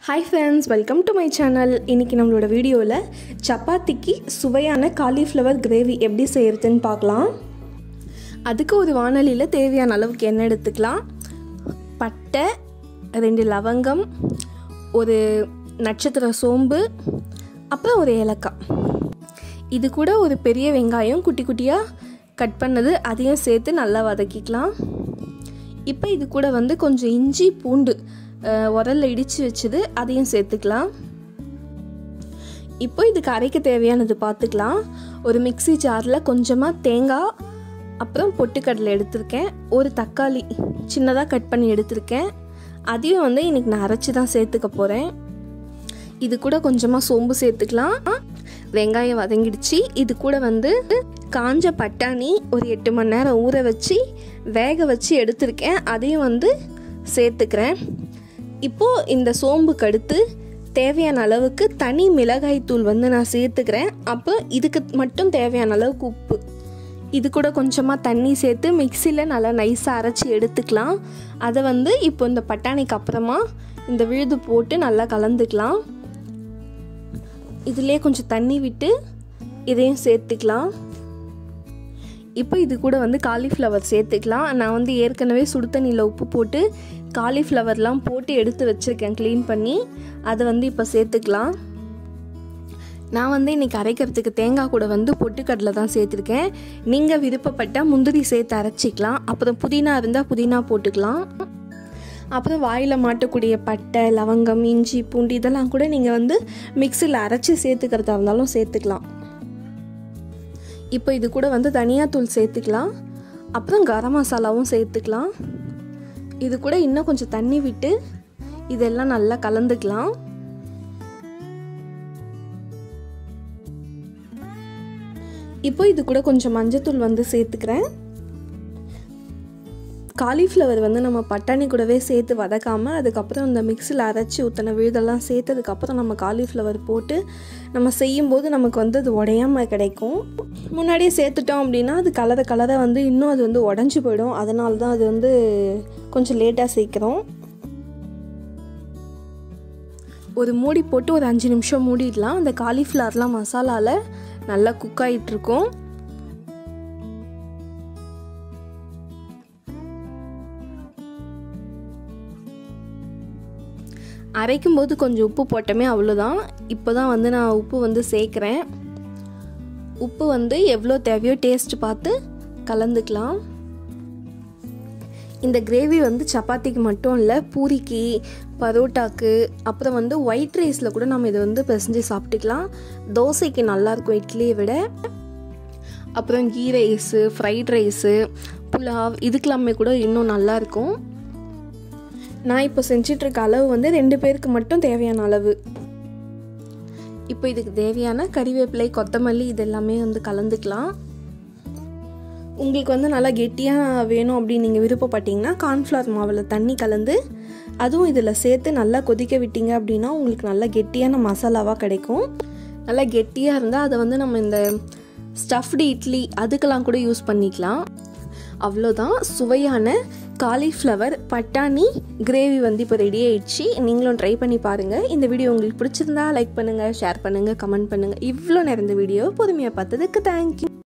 hi friends welcome to my channel இன்றைக்கி நம்மளோட வீடியோவில் சப்பாத்திக்கு சுவையான காலிஃப்ளவர் கிரேவி எப்படி செய்கிறதுன்னு பார்க்கலாம் அதுக்கு ஒரு வானொலியில் தேவையான அளவுக்கு எண்ணெய் எடுத்துக்கலாம் பட்டை ரெண்டு லவங்கம் ஒரு நட்சத்திர சோம்பு அப்புறம் ஒரு ஏலக்காய் இது கூட ஒரு பெரிய வெங்காயம் குட்டி குட்டியாக கட் பண்ணது அதையும் சேர்த்து நல்லா வதக்கிக்கலாம் இப்போ இது கூட வந்து கொஞ்சம் இஞ்சி பூண்டு அஹ், உரல்ல இடித்து வச்சது அதையும் சேர்த்துக்கலாம் இப்போ இதுக்கு அரைக்க தேவையானது பார்த்துக்கலாம் ஒரு மிக்ஸி ஜாரில் கொஞ்சமாக தேங்காய் அப்புறம் பொட்டுக்கடலை எடுத்திருக்கேன் ஒரு தக்காளி சின்னதாக கட் பண்ணி எடுத்திருக்கேன் அதையும் வந்து இன்னைக்கு நான் அரைச்சி தான் சேர்த்துக்க போகிறேன் இது கூட கொஞ்சமாக சோம்பு சேர்த்துக்கலாம் வெங்காயம் வதங்கிடுச்சு இது கூட வந்து காஞ்ச பட்டாணி ஒரு எட்டு மணி நேரம் ஊற வச்சு வேக வச்சு எடுத்திருக்கேன் அதையும் வந்து சேர்த்துக்கிறேன் இப்போது இந்த சோம்புக்கு அடுத்து தேவையான அளவுக்கு தனி மிளகாய் தூள் வந்து நான் சேர்த்துக்கிறேன் அப்போ இதுக்கு மட்டும் தேவையான அளவுக்கு உப்பு இது கூட கொஞ்சமாக தண்ணி சேர்த்து மிக்சியில் நல்லா நைஸாக அரைச்சி எடுத்துக்கலாம் அதை வந்து இப்போ இந்த பட்டாணிக்கு அப்புறமா இந்த விழுது போட்டு நல்லா கலந்துக்கலாம் இதிலே கொஞ்சம் தண்ணி விட்டு இதையும் சேர்த்துக்கலாம் இப்போ இது கூட வந்து காலிஃப்ளவர் சேர்த்துக்கலாம் நான் வந்து ஏற்கனவே சுடு தண்ணியில் உப்பு போட்டு காலிஃப்ளவர்லாம் போட்டு எடுத்து வச்சுருக்கேன் க்ளீன் பண்ணி அதை வந்து இப்போ சேர்த்துக்கலாம் நான் வந்து இன்றைக்கி அரைக்கிறதுக்கு தேங்காய் கூட வந்து பொட்டுக்கடலை தான் சேர்த்துருக்கேன் நீங்கள் விருப்பப்பட்டால் முந்திரி சேர்த்து அரைச்சிக்கலாம் அப்புறம் புதினா இருந்தால் புதினா போட்டுக்கலாம் அப்புறம் வாயில் மாட்டக்கூடிய பட்டை லவங்கம் இஞ்சி பூண்டு இதெல்லாம் கூட நீங்கள் வந்து மிக்சியில் அரைச்சி சேர்த்துக்கிறதா இருந்தாலும் சேர்த்துக்கலாம் இப்போ இது கூட வந்து தனியாத்தூள் சேர்த்துக்கலாம் அப்புறம் கரம் மசாலாவும் சேர்த்துக்கலாம் இது கூட இன்னும் கொஞ்சம் தண்ணி விட்டு இதெல்லாம் நல்லா கலந்துக்கலாம் இப்போ இது கூட கொஞ்சம் மஞ்சத்தூள் வந்து சேர்த்துக்கிறேன் காலிஃப்ளவர் வந்து நம்ம பட்டாணி கூடவே சேர்த்து வதக்காமல் அதுக்கப்புறம் இந்த மிக்சியில் அரைச்சி ஊற்றின விழுதெல்லாம் சேர்த்ததுக்கப்புறம் நம்ம காலிஃப்ளவர் போட்டு நம்ம செய்யும்போது நமக்கு வந்து அது உடையாமல் கிடைக்கும் முன்னாடியே சேர்த்துட்டோம் அப்படின்னா அது கலர கலர வந்து இன்னும் அது வந்து உடஞ்சி போயிடும் அதனால தான் அது வந்து கொஞ்சம் லேட்டாக சேர்க்குறோம் ஒரு மூடி போட்டு ஒரு அஞ்சு நிமிஷம் மூடிடலாம் அந்த காலிஃப்ளவர்லாம் மசாலாவில் நல்லா குக் ஆகிட்டுருக்கும் அரைக்கும் போது கொஞ்சம் உப்பு போட்டோமே அவ்வளோதான் இப்போ தான் வந்து நான் உப்பு வந்து சேர்க்குறேன் உப்பு வந்து எவ்வளோ தேவையோ டேஸ்ட் பார்த்து கலந்துக்கலாம் இந்த கிரேவி வந்து சப்பாத்திக்கு மட்டும் இல்லை பூரிக்கு பரோட்டாக்கு அப்புறம் வந்து ஒயிட் ரைஸில் கூட நம்ம இதை வந்து பிசைஞ்சு சாப்பிட்டுக்கலாம் தோசைக்கு நல்லாயிருக்கும் இட்லியை விட அப்புறம் ghee rice fried rice pulao இதுக்கெல்லாமே கூட இன்னும் நல்லாயிருக்கும் நான் இப்போ செஞ்சிட்ருக்க அளவு வந்து ரெண்டு பேருக்கு மட்டும் தேவையான அளவு இப்போ இதுக்கு தேவையான கறிவேப்பிலை கொத்தமல்லி இது எல்லாமே வந்து கலந்துக்கலாம் உங்களுக்கு வந்து நல்லா கெட்டியாக வேணும் அப்படின்னு நீங்கள் விருப்பப்பட்டீங்கன்னா கார்ன்ஃப்ளவர் மாவில் தண்ணி கலந்து அதுவும் இதில் சேர்த்து நல்லா கொதிக்க விட்டீங்க அப்படின்னா உங்களுக்கு நல்லா கெட்டியான மசாலாவாக கிடைக்கும் நல்லா கெட்டியாக இருந்தால் அதை வந்து நம்ம இந்த ஸ்டஃப்டு இட்லி அதுக்கெல்லாம் கூட யூஸ் பண்ணிக்கலாம் அவ்வளோதான் சுவையான காலிஃப்ளவர் பட்டாணி கிரேவி வந்து இப்போ ரெடி ஆயிடுச்சு நீங்களும் ட்ரை பண்ணி பாருங்கள் இந்த வீடியோ உங்களுக்கு பிடிச்சிருந்தா லைக் பண்ணுங்கள் ஷேர் பண்ணுங்கள் கமெண்ட் பண்ணுங்கள் இவ்வளோ நேரம் இந்த வீடியோ பொறுமையாக பார்த்ததுக்கு தேங்க்யூ